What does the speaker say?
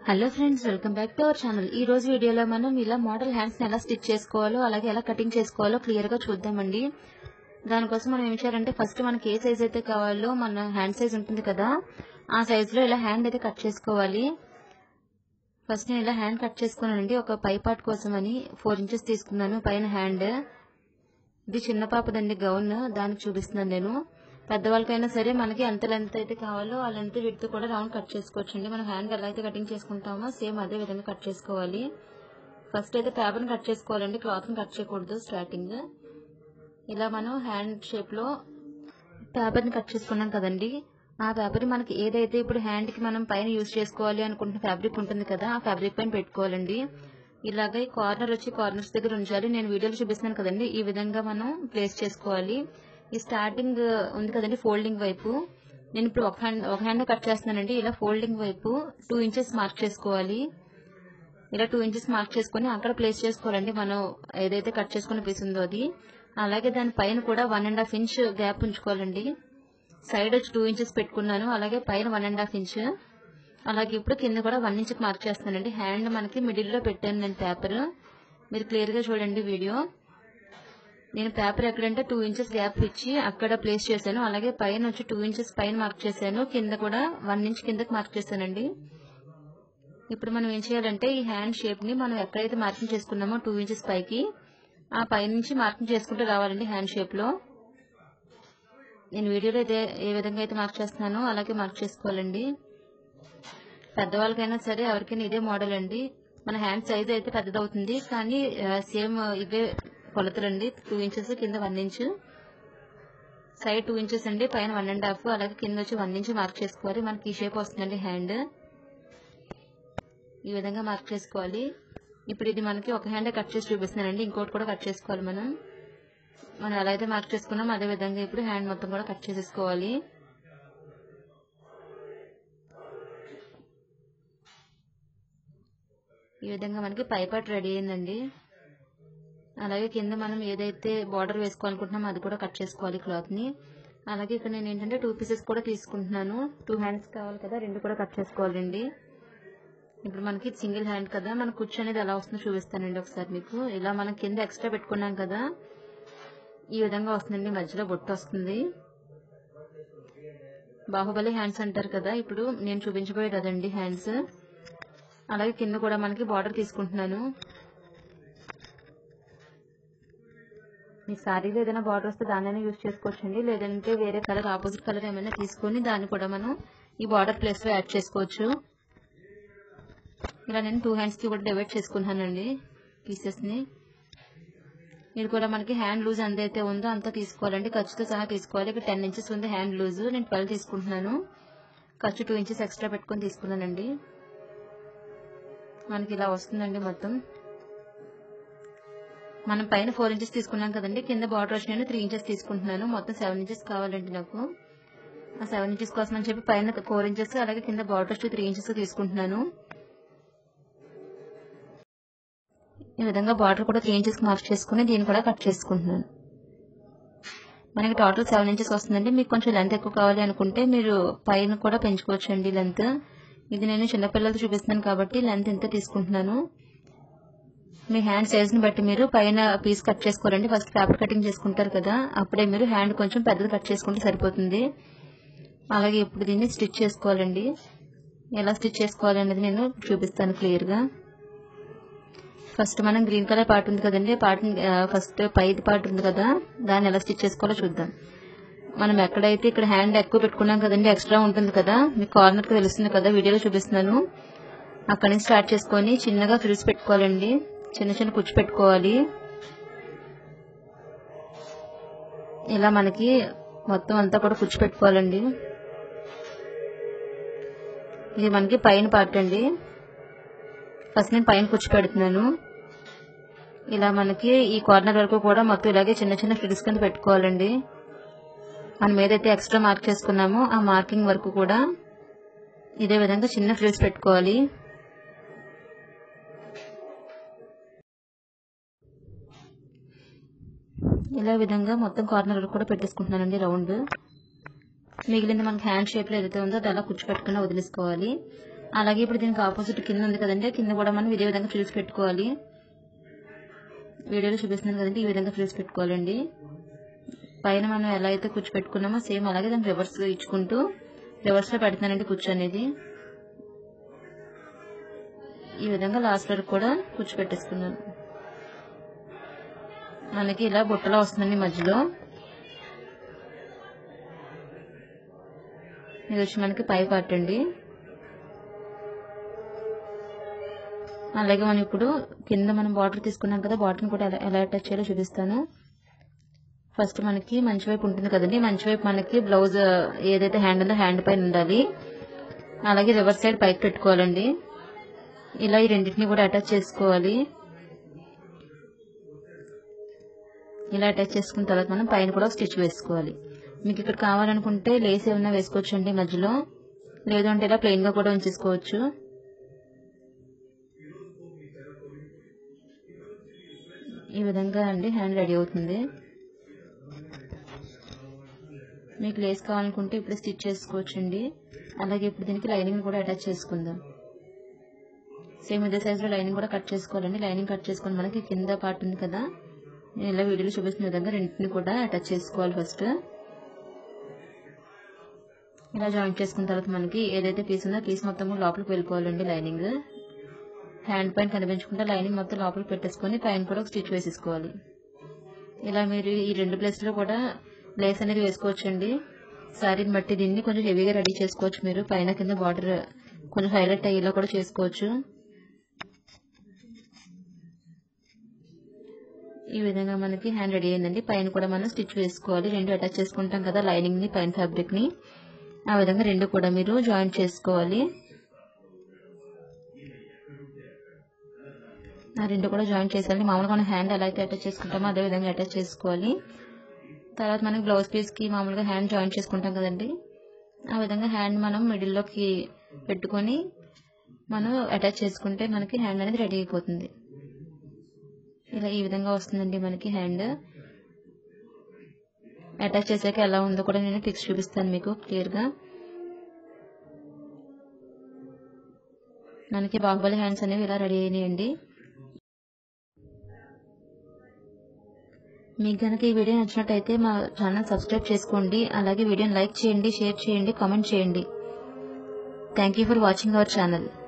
hello friends welcome back to our channel ఈ రోజు వీడియోలో మనం ఇలా మోడల్ హ్యాండ్స్ ఎలా స్టిచ్ చేసుకోవాలో అలాగే ఎలా కటింగ్ చేసుకోవాలో క్లియర్ గా చూద్దామండి దానికోసం మనం ఏం చేయాలంటే ఫస్ట్ మనకి ఏ సైజ్ అయితే కావాలో మన హ్యాండ్ సైజ్ ఉంటుంది కదా ఆ సైజ్ లో ఇలా హ్యాండ్ అయితే కట్ చేసుకోవాలి ఫస్ట్ నేను ఇలా హ్యాండ్ కట్ చేసుకున్నానండి ఒక పై పార్ట్ కోసం అని ఫోర్ ఇంచెస్ తీసుకున్నాను పైన హ్యాండ్ ఇది చిన్న పాపదండి గౌన్ దానికి చూపిస్తున్నాను నేను పెద్దవాళ్ళకైనా సరే మనకి ఎంత లెంత్ అయితే కావాలో ఆ లెంత్ విడ్త్ కూడా రౌండ్ కట్ చేసుకోవచ్చు అండి మనం హ్యాండ్ ఎలా అయితే కటింగ్ చేసుకుంటామో సేమ్ అదే విధంగా కట్ చేసుకోవాలి ఫస్ట్ అయితే పేపర్ని కట్ చేసుకోవాలండి క్లాత్ని కట్ చేయకూడదు స్టార్టింగ్ ఇలా మనం హ్యాండ్ షేప్లో పేపర్ని కట్ చేసుకున్నాం కదండి ఆ పేపర్ మనకి ఏదైతే ఇప్పుడు హ్యాండ్కి మనం పైన యూజ్ చేసుకోవాలి అనుకుంటున్న ఫ్యాబ్రిక్ ఉంటుంది కదా ఆ ఫ్యాబ్రిక్ పైన పెట్టుకోవాలండి ఇలాగ ఈ కార్నర్ వచ్చి కార్నర్స్ దగ్గర ఉంచాలి నేను వీడియోలో చూపిస్తున్నాను కదండి ఈ విధంగా మనం ప్లేస్ చేసుకోవాలి ఈ స్టార్టింగ్ ఉంది కదండి ఫోల్డింగ్ వైపు నేను ఇప్పుడు ఒక హ్యాండ్ ఒక హ్యాండ్ కట్ చేస్తున్నానండి ఇలా ఫోల్డింగ్ వైపు టూ ఇంచెస్ మార్క్ చేసుకోవాలి ఇలా టూ ఇంచెస్ మార్క్ చేసుకొని అక్కడ ప్లేస్ చేసుకోవాలండి మనం ఏదైతే కట్ చేసుకుని పీస్ ఉందో అది అలాగే దాని పైన కూడా one and half inch gap ఉంచుకోవాలండి సైడ్ వచ్చి టూ ఇంచెస్ పెట్టుకున్నాను అలాగే పైన వన్ అండ్ హాఫ్ ఇంచ్ అలాగే ఇప్పుడు కింద కూడా వన్ ఇంచ్ మార్క్ చేస్తానండి హ్యాండ్ మనకి మిడిల్లో పెట్టాను నేను పేపర్ మీరు క్లియర్గా చూడండి వీడియో నేను పేపర్ ఎక్కడంటే టూ ఇంచెస్ గ్యాప్ ఇచ్చి అక్కడ ప్లేస్ చేశాను అలాగే పైన వచ్చి టూ ఇంచెస్ పైన మార్క్ చేశాను కింద కూడా వన్ ఇంచ్ కిందకి మార్క్ చేశానండి ఇప్పుడు మనం ఏం చేయాలంటే ఈ హ్యాండ్ షేప్ ని మనం ఎక్కడైతే మార్కింగ్ చేసుకున్నామో టూ ఇంచెస్ పైకి ఆ పై నుంచి మార్కింగ్ చేసుకుంటూ రావాలండి హ్యాండ్ షేప్ లో నేను వీడియోలో అయితే ఏ విధంగా అయితే మార్క్ చేస్తున్నానో అలాగే మార్క్ చేసుకోవాలండి పెద్దవాళ్ళకైనా సరే ఎవరికైనా ఇదే మోడల్ అండి మన హ్యాండ్ సైజ్ అయితే పెద్దదవుతుంది కానీ సేమ్ ఇవే కొలతలండి టూ ఇంచెస్ కింద one inch side two inches అండి పైన వన్ అండ్ హాఫ్ అలాగే కింద వచ్చి వన్ ఇంచ్ మార్క్ చేసుకోవాలి మనకి ఈ షేప్ వస్తుందండి హ్యాండ్ ఈ విధంగా మార్క్ చేసుకోవాలి ఇప్పుడు ఇది మనకి ఒక హ్యాండ్ కట్ చేసి చూపిస్తున్నానండి ఇంకోటి కూడా కట్ చేసుకోవాలి మనం మనం ఎలా అయితే మార్క్ చేసుకున్నాం అదే విధంగా ఇప్పుడు హ్యాండ్ మొత్తం కూడా కట్ చేసేసుకోవాలి ఈ విధంగా మనకి పై పార్ట్ రెడీ అయిందండి అలాగే కింద మనం ఏదైతే బార్డర్ వేసుకోవాలనుకుంటున్నామో అది కూడా కట్ చేసుకోవాలి క్లాత్ ని అలాగే ఇక్కడ నేను ఏంటంటే టూ పీసెస్ కూడా తీసుకుంటున్నాను టూ హ్యాండ్స్ కావాలి కదా రెండు కూడా కట్ చేసుకోవాలండి ఇప్పుడు మనకి సింగిల్ హ్యాండ్ కదా మన కుర్చీ అనేది ఎలా వస్తుందో చూపిస్తానండి ఒకసారి మీకు ఇలా మనం కింద ఎక్స్ట్రా పెట్టుకున్నాం కదా ఈ విధంగా వస్తుందండి మధ్యలో బొట్టు వస్తుంది బాహుబలి హ్యాండ్స్ అంటారు కదా ఇప్పుడు నేను చూపించబోయేది అదండి హ్యాండ్స్ అలాగే కింద కూడా మనకి బార్డర్ తీసుకుంటున్నాను మీ శారీలో ఏదైనా బార్డర్ వస్తే దాన్నైనా యూజ్ చేసుకోవచ్చండి లేదంటే వేరే కలర్ ఆపోజిట్ కలర్ ఏమైనా తీసుకొని దాన్ని కూడా మనం ఈ బార్డర్ ప్లేస్ లో యాడ్ చేసుకోవచ్చు ఇలా నేను టూ హ్యాండ్స్ కి కూడా డివైడ్ చేసుకున్నానండి పీసెస్ ని ఇది కూడా మనకి హ్యాండ్ లూజ్ ఎంతైతే ఉందో అంతా తీసుకోవాలండి ఖర్చుతో సహా తీసుకోవాలి ఇక్కడ టెన్ ఇంచెస్ ఉంది హ్యాండ్ లూజ్ నేను ట్వెల్వ్ తీసుకుంటున్నాను ఖర్చు టూ ఇంచెస్ ఎక్స్ట్రా పెట్టుకొని తీసుకున్నానండి మనకి ఇలా వస్తుందండి మొత్తం మనం పైన ఫోర్ ఇంచెస్ తీసుకున్నాం కదండి కింద బార్డర్ వచ్చి నేను త్రీ ఇంచెస్ తీసుకుంటున్నాను మొత్తం సెవెన్ ఇంచెస్ కావాలండి నాకు ఆ సెవెన్ ఇంచెస్ కోసం అని చెప్పి పైన ఫోర్ ఇంచెస్ అలాగే కింద బార్డర్ వచ్చి త్రీ ఇంచెస్ తీసుకుంటున్నాను ఈ విధంగా బార్డర్ కూడా త్రీ ఇంచెస్ మార్క్ చేసుకుని దీన్ని కూడా కట్ చేసుకుంటున్నాను మనకి టోటల్ సెవెన్ ఇంచెస్ వస్తుందండి మీకు కొంచెం లెంత్ ఎక్కువ కావాలి అనుకుంటే మీరు పైన కూడా పెంచుకోవచ్చు అండి లెంత్ ఇది నేను చిన్నపిల్లలతో చూపిస్తున్నాను కాబట్టి లెంత్ ఎంత తీసుకుంటున్నాను మీ హ్యాండ్ సైజ్ ని బట్టి మీరు పైన పీస్ కట్ చేసుకోవాలండి ఫస్ట్ పేపర్ కటింగ్ చేసుకుంటారు కదా అప్పుడే మీరు హ్యాండ్ కొంచెం పెద్దది కట్ చేసుకుంటే సరిపోతుంది అలాగే ఇప్పుడు దీన్ని స్టిచ్ చేసుకోవాలండి ఎలా స్టిచ్ చేసుకోవాలి అనేది నేను చూపిస్తాను క్లియర్ గా ఫస్ట్ మనం గ్రీన్ కలర్ పార్ట్ ఉంది కదండి పార్ట్ ఫస్ట్ పైది పార్ట్ ఉంది కదా దాన్ని ఎలా స్టిచ్ చేసుకోవాలో చూద్దాం మనం ఎక్కడైతే ఇక్కడ హ్యాండ్ ఎక్కువ పెట్టుకున్నాం కదండి ఎక్స్ట్రా ఉంటుంది కదా మీ కార్నర్ కి తెలుస్తుంది కదా వీడియోలో చూపిస్తున్నాను అక్కడి నుంచి స్టార్ట్ చేసుకొని చిన్నగా ఫ్రిల్స్ పెట్టుకోవాలండి చిన్న చిన్న కుచ్చు పెట్టుకోవాలి ఇలా మనకి మొత్తం అంతా కూడా కుచ్చు పెట్టుకోవాలండి ఇది మనకి పైన పార్ట్ అండి ఫస్ట్ నేను పైన కుచ్చు పెడుతున్నాను ఇలా మనకి ఈ కార్నర్ వరకు కూడా మొత్తం ఇలాగే చిన్న చిన్న ఫ్రిల్స్ కింద పెట్టుకోవాలండి మనం ఏదైతే ఎక్స్ట్రా మార్క్ చేసుకున్నామో ఆ మార్కింగ్ వరకు కూడా ఇదే విధంగా చిన్న ఫ్రిల్స్ పెట్టుకోవాలి ఇలా విధంగా మొత్తం కార్నర్ వరకు కూడా పెట్టేసుకుంటున్నానండి రౌండ్ మిగిలింది మనకి హ్యాండ్ షేప్ లో ఏదైతే ఉందో అది అలా కుచ్చు పెట్టుకుని వదిలేసుకోవాలి అలాగే ఇప్పుడు దీనికి ఆపోజిట్ కింద ఉంది కదండి కింద కూడా మనం ఇదే విధంగా ఫ్రిల్స్ పెట్టుకోవాలి వీడియోలో చూపిస్తున్నాను కదండి ఈ విధంగా ఫ్రిల్స్ పెట్టుకోవాలండి పైన మనం ఎలా అయితే కుచ్చు పెట్టుకున్నామో సేమ్ అలాగే దానికి రివర్స్ ఇచ్చుకుంటూ రివర్స్లో పెడుతున్నానండి కుచ్చు అనేది ఈ విధంగా లాస్ట్ వరకు కూడా కుచ్చు పెట్టేసుకున్నాను మనకి ఇలా బుట్టలో వస్తుందండి మధ్యలో ఇది వచ్చి మనకి పై పార్ట్ అండి అలాగే మనం ఇప్పుడు కింద మనం బార్డర్ తీసుకున్నాం కదా బార్డర్ని కూడా ఎలా ఎలా అటాచ్ చేయాలో చూపిస్తాను ఫస్ట్ మనకి మంచి వైపు ఉంటుంది కదండి మంచి వైపు మనకి బ్లౌజ్ ఏదైతే హ్యాండ్ ఉందో హ్యాండ్ పైన ఉండాలి అలాగే రివర్స్ సైడ్ పైకి పెట్టుకోవాలండి ఇలా ఈ రెండింటిని కూడా అటాచ్ చేసుకోవాలి ఇలా అటాచ్ చేసుకున్న తర్వాత మనం పైన కూడా స్టిచ్ వేసుకోవాలి మీకు ఇక్కడ కావాలనుకుంటే లేస్ ఏమన్నా వేసుకోవచ్చు అండి మధ్యలో లేదు అంటే ఇలా ప్లెయిన్ గా కూడా ఉంచేసుకోవచ్చు ఈ విధంగా అండి హ్యాండ్ రెడీ అవుతుంది మీకు లేస్ కావాలనుకుంటే ఇప్పుడు స్టిచ్ చేసుకోవచ్చు అండి అలాగే ఇప్పుడు దీనికి లైనింగ్ కూడా అటాచ్ చేసుకుందాం సేమ్ ఇదే సైజులో లైనింగ్ కూడా కట్ చేసుకోవాలండి లైనింగ్ కట్ చేసుకొని మనకి కింద పార్ట్ ఉంది కదా నేను ఇలా వీడియోలో చూపిస్తున్న విధంగా రెండింటిని కూడా అటాచ్ చేసుకోవాలి ఫస్ట్ ఇలా జాయింట్ చేసుకున్న తర్వాత మనకి ఏదైతే పీస్ ఉందో పీస్ మొత్తం కూడా లోపలికి వెళ్ళిపోవాలండి లైనింగ్ హ్యాండ్ పైన కనిపించకుండా లైనింగ్ మొత్తం లోపలికి పెట్టేసుకొని పైన కూడా ఒక స్టిచ్ వేసేసుకోవాలి ఇలా మీరు ఈ రెండు ప్లేస్లో కూడా లేస్ అనేది వేసుకోవచ్చండి శారీని బట్టి దీన్ని కొంచెం హెవీగా రెడీ చేసుకోవచ్చు మీరు పైన కింద బార్డర్ కొంచెం హైలైట్ అయ్యేలా కూడా చేసుకోవచ్చు ఈ విధంగా మనకి హ్యాండ్ రెడీ అయిందండి పైన కూడా మనం స్టిచ్ వేసుకోవాలి రెండు అటాచ్ చేసుకుంటాం కదా లైనింగ్ ని పైన ఫ్యాబ్రిక్ ని ఆ విధంగా రెండు కూడా మీరు జాయింట్ చేసుకోవాలి ఆ రెండు కూడా జాయింట్ చేసాలి మామూలుగా మనం హ్యాండ్ ఎలా అయితే అటాచ్ చేసుకుంటామో అదే విధంగా అటాచ్ చేసుకోవాలి తర్వాత మనకి బ్లౌజ్ పీస్ కి మామూలుగా హ్యాండ్ జాయింట్ చేసుకుంటాం కదండి ఆ విధంగా హ్యాండ్ మనం మిడిల్లోకి పెట్టుకొని మనం అటాచ్ చేసుకుంటే మనకి హ్యాండ్ అనేది రెడీ అయిపోతుంది ఇలా ఈ విధంగా వస్తుందండి మనకి హ్యాండ్ అటాచ్ చేసాక ఎలా ఉందో కూడా నేను పిక్స్ చూపిస్తాను మీకు క్లియర్గా మనకి బాహుబలి హ్యాండ్స్ అనేవి ఇలా రెడీ అయినాయండి మీకు కనుక ఈ వీడియో నచ్చినట్టయితే మా ఛానల్ సబ్స్క్రైబ్ చేసుకోండి అలాగే వీడియోని లైక్ చేయండి షేర్ చేయండి కామెంట్ చేయండి thank you for watching our channel